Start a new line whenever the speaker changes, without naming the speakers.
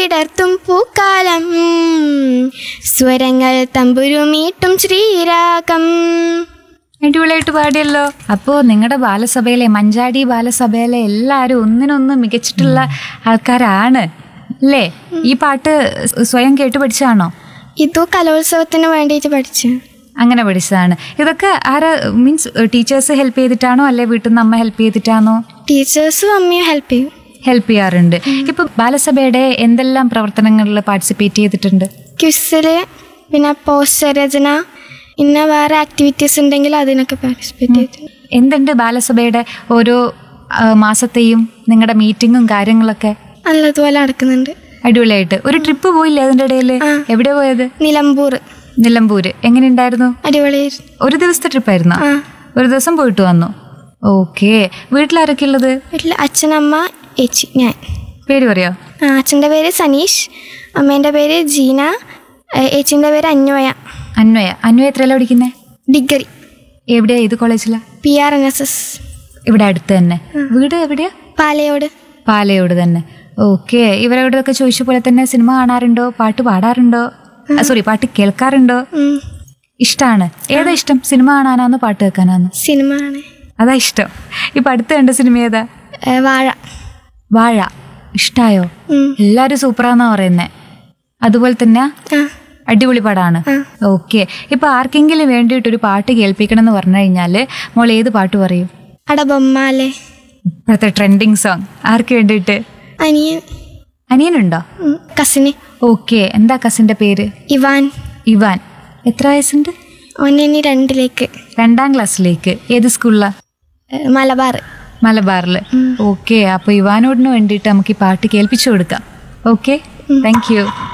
വിടർത്തും പൂക്കാലം സ്വരങ്ങൾ തമ്പുരുമീട്ടും ശ്രീരാഗം
അടിപൊളിയായിട്ട് പാടിയല്ലോ അപ്പോൾ നിങ്ങളുടെ ബാലസഭയിലെ മഞ്ചാടി ബാലസഭയിലെ എല്ലാവരും ഒന്നിനൊന്ന് മികച്ചിട്ടുള്ള ആൾക്കാരാണ് അല്ലേ ഈ പാട്ട് സ്വയം കേട്ട് പഠിച്ചതാണോ
ഇതു കലോത്സവത്തിന് വേണ്ടിയിട്ട് പഠിച്ചു
അങ്ങനെ പഠിച്ചതാണ് ഇതൊക്കെ ആരാ മീൻസ് ടീച്ചേഴ്സ് ഹെൽപ്പ് ചെയ്തിട്ടാണോ അല്ലെ വീട്ടിൽ നിന്ന് അമ്മ ഹെൽപ്പ് ചെയ്തിട്ടാണോ
ടീച്ചേഴ്സും അമ്മയും ഹെൽപ്പ് ചെയ്യും
ഹെൽപ്പ് ചെയ്യാറുണ്ട് ഇപ്പൊ ബാലസഭയുടെ എന്തെല്ലാം പ്രവർത്തനങ്ങളിൽ പാർട്ടിസിപ്പേറ്റ് ചെയ്തിട്ടുണ്ട്
ക്വിസിൽ പിന്നെ പോസ്റ്റർ രചന പിന്നെ വേറെ ആക്ടിവിറ്റീസ് ഉണ്ടെങ്കിൽ അതിനൊക്കെ പാർട്ടിസിപ്പേറ്റ് ചെയ്തിട്ടുണ്ട്
എന്തുണ്ട് ബാലസഭയുടെ ഓരോ ആ, മാസത്തെയും നിങ്ങളുടെ മീറ്റിങ്ങും കാര്യങ്ങളൊക്കെ
നല്ലതുപോലെ നടക്കുന്നുണ്ട്
അടിപൊളിയായിട്ട് ഒരു ട്രിപ്പ് പോയില്ലേ അതിന്റെ ഇടയിൽ എവിടെ പോയത്
നിലമ്പൂർ
നിലമ്പൂര് എങ്ങനെയുണ്ടായിരുന്നു
അടിപൊളിയായിരുന്നു
ഒരു ദിവസത്തെ ട്രിപ്പായിരുന്നോ
ആ
ഒരു ദിവസം പോയിട്ട് വന്നു ഓക്കെ വീട്ടിലാരൊക്കെ ഉള്ളത്
വീട്ടിൽ അച്ഛനമ്മ ഏച്ചി ഞാൻ
പേര് പറയോ
ആ, അച്ഛൻ്റെ പേര് സനീഷ് അമ്മേൻ്റെ പേര് ജീന ഏ- ഏച്ചീൻ്റെ പേര് അന്വയ
അന്വയ അന്വയ എത്രയല്ല പഠിക്കുന്നേ
ഡിഗ്രി
എവിടെയാ ഏത് കോളേജിലാ
P R N S S
ഇവിടെ അടുത്ത് തന്നെ വീട് എവിടെയാ
പാലയോട്
പാലയോട് തന്നെ ഓക്കെ ഇവരോടൊക്കെ ചോദിച്ച പോലെ തന്നെ സിനിമ കാണാറുണ്ടോ പാട്ട് പാടാറുണ്ടോ സോറി പാട്ട് കേൾക്കാറുണ്ടോ
ഉം.
ഇഷ്ടമാണ് ഏതാ ഇഷ്ടം സിനിമ കാണാനാന്നോ പാട്ട് കേൾക്കാനാന്നോ
സിനിമ ആണ്
അതാ ഇഷ്ടം ഇപ്പൊ അടുത്ത് കണ്ട സിനിമ ഏതാ
ഏ, വാഴ
വാഴ ഇഷ്ടായോ
ഉം.
എല്ലാരും സൂപ്പറാന്നാ പറയുന്നേ അതുപോലെ തന്നെ
ആ
അടിപൊളി പടമാണ് ഓക്കെ ഇപ്പൊ ആർക്കെങ്കിലും വേണ്ടിയിട്ട് ഒരു പാട്ട് കേൾപ്പിക്കണം എന്ന് പറഞ്ഞു കഴിഞ്ഞാല് മോൾ ഏത് പാട്ട് പറയും
അടബൊമ്മാലെ
ഇപ്പോഴത്തെ ട്രെൻഡിങ് സോങ് ആർക്ക് വേണ്ടിയിട്ട്
അനിയൻ
അനിയനുണ്ടോ
ഉം, കസിന്
ഓക്കെ എന്താ കസിന്റെ പേര്
ഇവാൻ
ഇവാൻ എത്ര വയസ്സുണ്ട്
ഒന്നിനി രണ്ടിലേക്ക്
രണ്ടാം ക്ലാസ്സിലേക്ക് ഏത് സ്കൂളിലാ
ഏ, മലബാർ
മലബാറിൽ ഓക്കെ അപ്പൊ ഇവാനോടിന് വേണ്ടിയിട്ട് നമുക്ക് ഈ പാട്ട് കേൾപ്പിച്ചു കൊടുക്കാം ഓക്കെ താങ്ക് യു